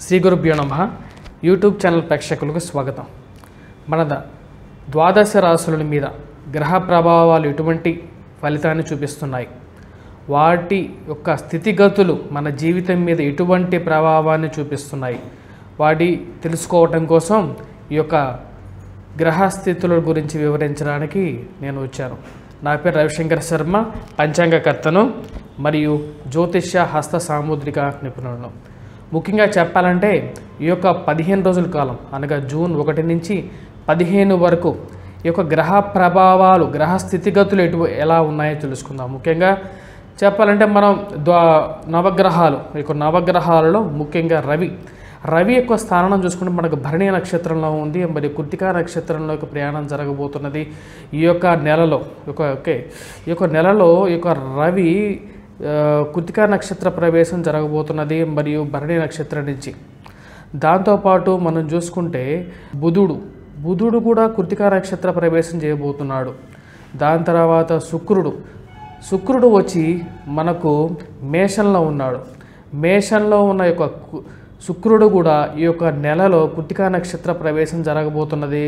శ్రీ గురుభ్యో నమ YouTube channel ప్రేక్షకులకు స్వాగతం మన ద- ద్వాదశ రాశుల మీద గ్రహ ప్రభావాలు ఎటువంటి ఫలితాన్ని చూపిస్తున్నాయి వాటి యొక్క స్థితిగతులు మన జీవితం మీద ఎటువంటి ప్రభావాన్ని చూపిస్తున్నాయి వాటి తెలుసుకోవటం కోసం ఈ యొక్క గ్రహస్థితుల గురించి వివరించడానికి నేను వచ్చాను నా పేరు రవిశంకర్ శర్మ పంచాంగకర్తను మరియు జ్యోతిష్య హస్త సాముద్రిక నిపుణులను ముఖ్యంగా చెప్పాలంటే ఈ యొక్క పదిహేను రోజుల కాలం అనగా జూన్ ఒకటి నుంచి పదిహేను వరకు ఈ యొక్క గ్రహ ప్రభావాలు గ్రహ స్థితిగతులు ఎటు ఎలా ఉన్నాయో తెలుసుకుందాం ముఖ్యంగా చెప్పాలంటే మనం ద్వా నవగ్రహాలు ఈ యొక్క నవగ్రహాలలో ముఖ్యంగా రవి రవి యొక్క స్థానం చూసుకుంటే మనకు భరణి నక్షత్రంలో ఉంది మరి కృతికా నక్షత్రంలోకి ప్రయాణం జరగబోతున్నది ఈ యొక్క నెలలో ఒక ఓకే ఈ యొక్క నెలలో ఈ యొక్క రవి ఆ, కృతికా నక్షత్ర ప్రవేశం జరగబోతున్నది మరియు భరణి నక్షత్రం నుంచి దాంతోపాటు మనం చూసుకుంటే బుధుడు బుధుడు కూడా కృతికా నక్షత్ర ప్రవేశం చేయబోతున్నాడు దాని తర్వాత శుక్రుడు శుక్రుడు వచ్చి మనకు మేషంలో ఉన్నాడు మేషంలో ఉన్న యొక్క కు- శుక్రుడు కూడా ఈ యొక్క నెలలో కృతికా నక్షత్ర ప్రవేశం జరగబోతున్నది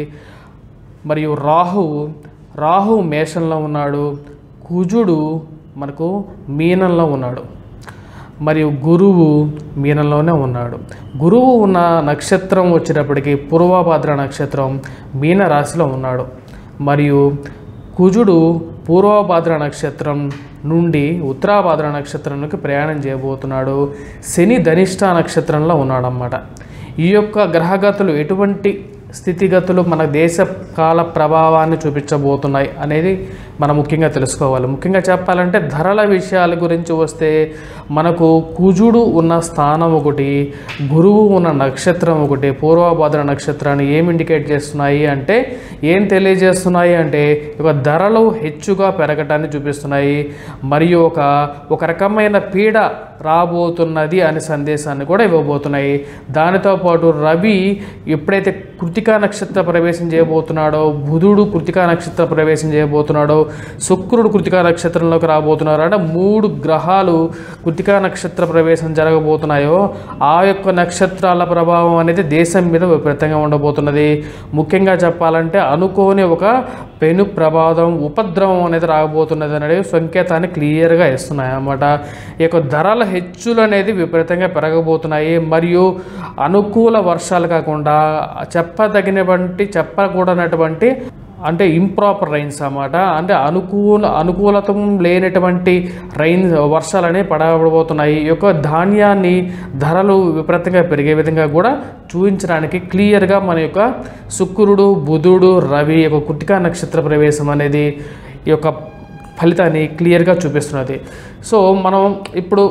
మరియు రాహువు రాహువు మేషంలో ఉన్నాడు కుజుడు మనకు మీనంలో ఉన్నాడు మరియు గురువు మీనంలోనే ఉన్నాడు గురువు ఉన్న నక్షత్రం వచ్చేటప్పటికి పూర్వభద్ర నక్షత్రం మీన రాశిలో ఉన్నాడు మరియు కుజుడు పూర్వభద్ర నక్షత్రం నుండి ఉత్తరాభద్ర నక్షత్రంలోకి ప్రయాణం చేయబోతున్నాడు శని ధనిష్ట నక్షత్రంలో ఉన్నాడన్నమాట ఈ యొక్క గ్రహగతులు ఎటువంటి స్థితిగతులు మన దేశ కాల ప్రభావాన్ని చూపించబోతున్నాయి అనేది మనం ముఖ్యంగా తెలుసుకోవాలి ముఖ్యంగా చెప్పాలంటే ధరల విషయాల గురించి వస్తే మనకు కుజుడు ఉన్న స్థానం ఒకటి గురువు ఉన్న నక్షత్రం ఒకటి పూర్వభద్ర నక్షత్రాన్ని ఏం ఇండికేట్ చేస్తున్నాయి అంటే ఏం తెలియజేస్తున్నాయి అంటే ఒక ధరలు హెచ్చుగా పెరగటాన్ని చూపిస్తున్నాయి మరియు ఒక ఒక రకమైన పీడ రాబోతున్నది అనే సందేశాన్ని కూడా ఇవ్వబోతున్నాయి దానితో పాటు రవి ఎప్పుడైతే కృతికా నక్షత్ర ప్రవేశం చేయబోతున్నాడో బుధుడు కృతికా నక్షత్ర ప్రవేశం చేయబోతున్నాడో శుక్రుడు కృతికా నక్షత్రంలోకి రాబోతున్నారు అంటే మూడు గ్రహాలు కృతికా నక్షత్ర ప్రవేశం జరగబోతున్నాయో ఆ యొక్క నక్షత్రాల ప్రభావం అనేది దేశం మీద విపరీతంగా ఉండబోతున్నది ముఖ్యంగా చెప్పాలంటే అనుకోని ఒక పెను ప్రమాదం ఉపద్రవం అనేది రాబోతున్నది అనేది సంకేతాన్ని క్లియర్గా ఇస్తున్నాయి అన్నమాట ఈ యొక్క ధరల హెచ్చులు అనేది విపరీతంగా పెరగబోతున్నాయి మరియు అనుకూల వర్షాలు కాకుండా చెప్పదగినటువంటి చెప్పకూడనటువంటి అంటే ఇంప్రాపర్ రైన్స్ అన్నమాట అంటే అనుకూల అనుకూలతం లేనటువంటి రైన్ వర్షాలనే పడబోతున్నాయి ఈ యొక్క ధాన్యాన్ని ధరలు విపరీతంగా పెరిగే విధంగా కూడా చూపించడానికి క్లియర్గా మన యొక్క శుక్రుడు బుధుడు రవి యొక్క కృతికా నక్షత్ర ప్రవేశం అనేది ఈ యొక్క ఫలితాన్ని క్లియర్గా చూపిస్తున్నది సో మనం ఇప్పుడు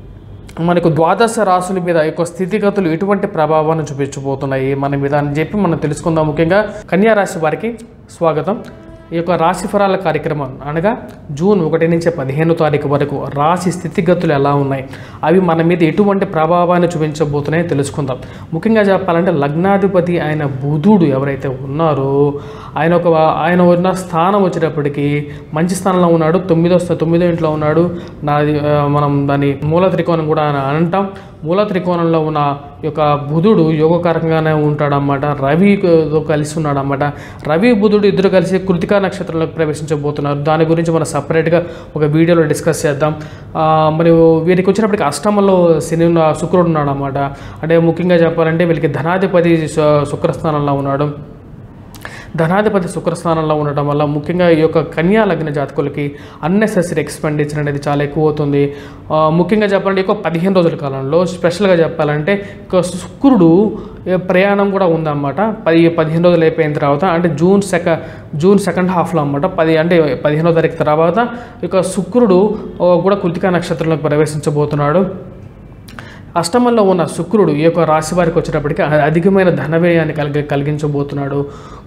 మనకు ద్వాదశ రాశుల మీద ఈ యొక్క స్థితిగతులు ఎటువంటి ప్రభావాన్ని చూపించబోతున్నాయి మన మీద అని చెప్పి మనం తెలుసుకుందాం ముఖ్యంగా కన్యా రాశి వారికి స్వాగతం ఈ యొక్క రాశి ఫలాల కార్యక్రమం అనగా జూన్ ఒకటి నుంచి పదిహేను తారీఖు వరకు రాశి స్థితిగతులు ఎలా ఉన్నాయి అవి మన మీద ఎటువంటి ప్రభావాన్ని చూపించబోతున్నాయో తెలుసుకుందాం ముఖ్యంగా చెప్పాలంటే లగ్నాధిపతి ఆయన బుధుడు ఎవరైతే ఉన్నారో ఆయన ఒక ఆయన ఉన్న స్థానం వచ్చేటప్పటికి మంచి స్థానంలో ఉన్నాడు తొమ్మిదో స్థ- తొమ్మిదో ఇంట్లో ఉన్నాడు నాది ఆ, మనం దాని మూల త్రికోణం కూడా అని అంటాం మూల త్రికోణంలో ఉన్న ఈ యొక్క బుధుడు యోగకారకంగానే ఉంటాడన్నమాట రవితో కలిసి ఉన్నాడన్నమాట రవి బుధుడు ఇద్దరు కలిసి కృతికా నక్షత్రంలోకి ప్రవేశించబోతున్నారు దాని గురించి మనం సపరేట్గా ఒక వీడియోలో డిస్కస్ చేద్దాం ఆ, మరియు వీరికి వచ్చినప్పటికి అష్టమంలో శని ఉన్న- శుక్రుడు ఉన్నాడు అన్నమాట అంటే ముఖ్యంగా చెప్పాలంటే వీళ్ళకి ధనాధిపతి శు- శుక్రస్థానంలో ఉన్నాడు ధనాధిపతి శుక్రస్థానంలో ఉండటం వల్ల ముఖ్యంగా ఈ యొక్క కన్యా లగ్న జాతకులకి అన్నెసెసరీ ఎక్స్పెండిచర్ అనేది చాలా ఎక్కువ అవుతుంది ఆ, ముఖ్యంగా చెప్పాలంటే ఒక పదిహేను రోజుల కాలంలో స్పెషల్గా చెప్పాలంటే ఇక శుక్రుడు ఏ, ప్రయాణం కూడా ఉందన్నమాట పది పదిహేను రోజులు అయిపోయిన తర్వాత అంటే జూన్ సెక జూన్ సెకండ్ హాఫ్లో అన్నమాట పది అంటే పదిహేనో తారీఖు తర్వాత ఇక శుక్రుడు ఆ, కూడా కృతికా నక్షత్రంలోకి ప్రవేశించబోతున్నాడు అష్టమంలో ఉన్న శుక్రుడు ఈ యొక్క రాశి వారికి వచ్చేటప్పటికి అ- అధికమైన ధన వ్యయాన్ని కలిగి కలిగించబోతున్నాడు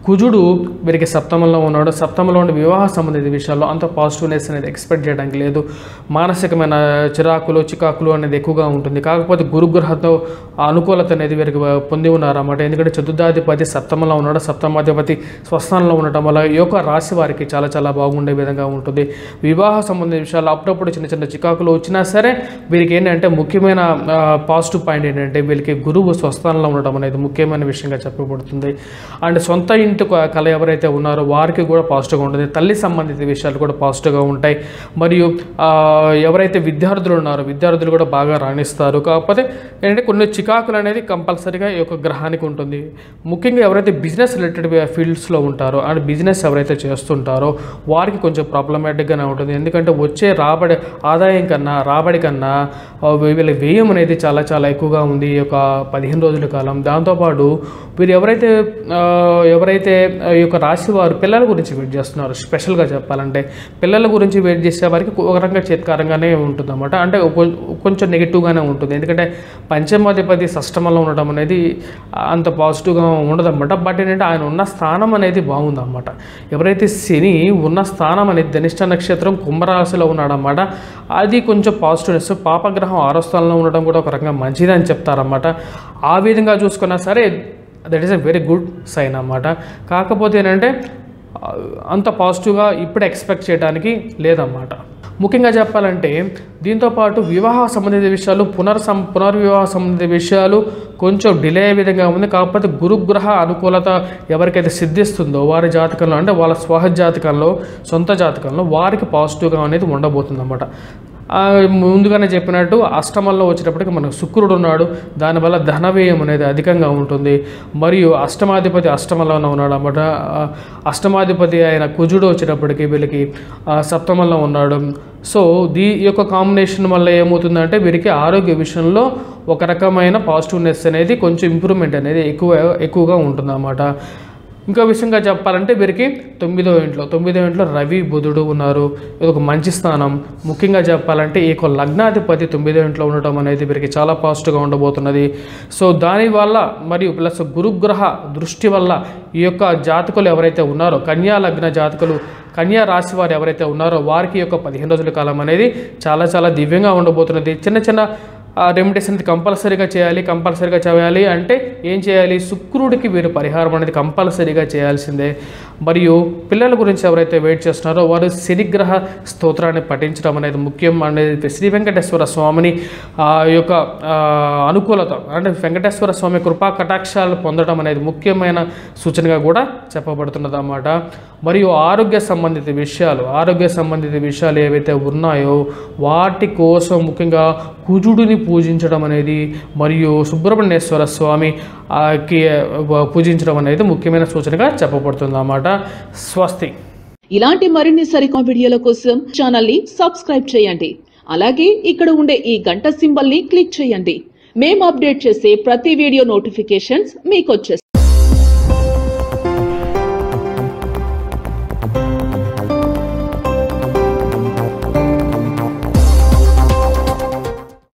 కుజుడు వీరికి సప్తమంలో ఉన్నాడు సప్తమంలో ఉండే వివాహ సంబంధిత విషయాల్లో అంత పాజిటివ్నెస్ అనేది ఎక్స్పెక్ట్ చేయడానికి లేదు మానసికమైన చిరాకులు చికాకులు అనేది ఎక్కువగా ఉంటుంది కాకపోతే గురుగ్రహంతో ఆ అనుకూలత అనేది వీరికి పొంది ఉన్నారన్నమాట ఎందుకంటే చతుర్థాధిపతి సప్తమంలో ఉన్నాడు సప్తమాధిపతి స్వస్థానంలో ఉండటం వల్ల ఈ యొక్క రాశి వారికి చాలా చాలా బాగుండే విధంగా ఉంటుంది వివాహ సంబంధించిన విషయాలు అప్పుడప్పుడు చిన్న చిన్న చికాకులు వచ్చినా సరే వీరికి ఏంటంటే ముఖ్యమైన పాజిటివ్ పాయింట్ ఏంటంటే వీరికి గురువు స్వస్థానంలో ఉండడం అనేది ముఖ్యమైన విషయంగా చెప్పబడుతుంది అండ్ సొంత ఇంటి క- కళ ఎవరైతే ఉన్నారో వారికి కూడా పాజిటివ్గా ఉంటుంది తల్లి సంబంధిత విషయాలు కూడా పాజిటివ్గా ఉంటాయి మరియు ఆ, ఎవరైతే విద్యార్థులు ఉన్నారో విద్యార్థులు కూడా బాగా రాణిస్తారు కాకపోతే ఏంటంటే కొన్ని చికాకులు అనేది కంపల్సరీగా ఈ యొక్క గ్రహానికి ఉంటుంది ముఖ్యంగా ఎవరైతే బిజినెస్ రిలేటెడ్ ఫీల్డ్స్లో ఉంటారో అండ్ బిజినెస్ ఎవరైతే చేస్తుంటారో వారికి కొంచెం ప్రాబ్లమాటిక్గానే ఉంటుంది ఎందుకంటే వచ్చే రాబడి ఆదాయం కన్నా రాబడి కన్నా ఆ, వీళ్ళ వ్యయం అనేది చాలా చాలా ఎక్కువగా ఉంది ఈ యొక్క పదిహేను రోజుల కాలం దాంతోపాటు వీరు ఎవరైతే ఆ, ఎవరైతే ఆ, ఈ యొక్క రాశి వారు పిల్లల గురించి వెయిట్ చేస్తున్నారు స్పెషల్గా చెప్పాలంటే పిల్లల గురించి వెయిట్ చేసే వారికి ఒక రకంగా చేత్కారంగానే ఉంటుంది అనమాట అంటే కొ- కొంచెం నెగిటివ్గానే ఉంటుంది ఎందుకంటే పంచమాధిపతి షష్టమంలో ఉండడం అనేది అంత పాజిటివ్గా ఉండదన్నమాట బట్ ఏంటంటే ఆయన ఉన్న స్థానం అనేది బాగుందన్నమాట ఎవరైతే శని ఉన్న స్థానం అనేది ధనిష్ట నక్షత్రం కుంభరాశిలో ఉన్నాడన్నమాట అది కొంచెం పాజిటివ్నెస్ పాపగ్రహం ఆరో స్థానంలో ఉండడం కూడా ఒక రకంగా మంచిదని చెప్తారన్నమాట ఆ విధంగా చూసుకున్నా సరే that is a very good sign అన్నమాట కాకపోతే ఏంటంటే ఆ, అంత పాజిటివ్గా ఇప్పుడు ఎక్స్పెక్ట్ చేయడానికి లేదన్నమాట ముఖ్యంగా చెప్పాలంటే దీంతోపాటు వివాహ సంబంధిత విషయాలు పునర్సం పునర్వివాహ సంబంధిత విషయాలు కొంచెం డిలే అయ్యే విధంగా ఉంది కాకపోతే గురుగ్రహ అనుకూలత ఎవరికైతే సిద్ధిస్తుందో వారి జాతకంలో అంటే వాళ్ళ స్వహ జాతకంలో సొంత జాతకంలో వారికి పాజిటివ్గా అనేది ఉండబోతుంది అన్నమాట ఆ, ముందుగానే చెప్పినట్టు అష్టమంలో వచ్చేటప్పటికి మనకు శుక్రుడు ఉన్నాడు దానివల్ల ధన వ్యయం అనేది అధికంగా ఉంటుంది మరియు అష్టమాధిపతి అష్టమంలోనే ఉన్నాడు అన్నమాట ఆ, అష్టమాధిపతి అయిన కుజుడు వచ్చేటప్పటికి వీళ్ళకి ఆ, సప్తమంలో ఉన్నాడు సో దీ ఈ యొక్క కాంబినేషన్ వల్ల ఏమవుతుందంటే వీరికి ఆరోగ్య విషయంలో ఒక రకమైన పాజిటివ్నెస్ అనేది కొంచెం ఇంప్రూవ్మెంట్ అనేది ఎక్కువ ఎక్కువగా ఉంటుందన్నమాట ఇంకో విషయంగా చెప్పాలంటే వీరికి తొమ్మిదో ఇంట్లో తొమ్మిదో ఇంట్లో రవి బుధుడు ఉన్నారు ఇది ఒక మంచి స్థానం ముఖ్యంగా చెప్పాలంటే ఈ యొక్క లగ్నాధిపతి తొమ్మిదో ఇంట్లో ఉండటం అనేది వీరికి చాలా పాజిటివ్గా ఉండబోతున్నది సో దానివల్ల మరియు ప్లస్ గురుగ్రహ దృష్టి వల్ల ఈ యొక్క జాతకులు ఎవరైతే ఉన్నారో కన్యా లగ్న జాతకులు కన్యా రాశి వారు ఎవరైతే ఉన్నారో వారికి ఈ యొక్క పదిహేను రోజుల కాలం అనేది చాలా చాలా దివ్యంగా ఉండబోతున్నది చిన్న చిన్న ఆ రెమెడీస్ అనేది కంపల్సరీగా చేయాలి కంపల్సరీగా చేయాలి అంటే ఏం చేయాలి శుక్రుడికి వీరు పరిహారం అనేది కంపల్సరీగా చేయాల్సిందే మరియు పిల్లల గురించి ఎవరైతే వెయిట్ చేస్తున్నారో వారు శనిగ్రహ స్తోత్రాన్ని పఠించడం అనేది ముఖ్యం అనేది శ్రీ వెంకటేశ్వర స్వామిని ఆ యొక్క ఆ, అనుకూలత అంటే వెంకటేశ్వర స్వామి కృపా కటాక్షాలు పొందడం అనేది ముఖ్యమైన సూచనగా కూడా చెప్పబడుతున్నది అన్నమాట మరియు ఆరోగ్య సంబంధిత విషయాలు ఆరోగ్య సంబంధిత విషయాలు ఏవైతే ఉన్నాయో వాటి కోసం ముఖ్యంగా కుజుడిని పూజించడం అనేది మరియు సుబ్రహ్మణ్యేశ్వర స్వామి ఆ, కి ఆ, పూజించడం అనేది ముఖ్యమైన సూచనగా చెప్పబడుతుంది అన్నమాట స్వస్తి ఇలాంటి మరిన్ని సరికొత్త వీడియోల కోసం ఛానల్ ని సబ్స్క్రైబ్ చేయండి అలాగే ఇక్కడ ఉండే ఈ గంట సింబల్ ని క్లిక్ చేయండి మేము అప్డేట్ చేసే ప్రతి వీడియో నోటిఫికేషన్స్ మీకు వచ్చేస్తాయి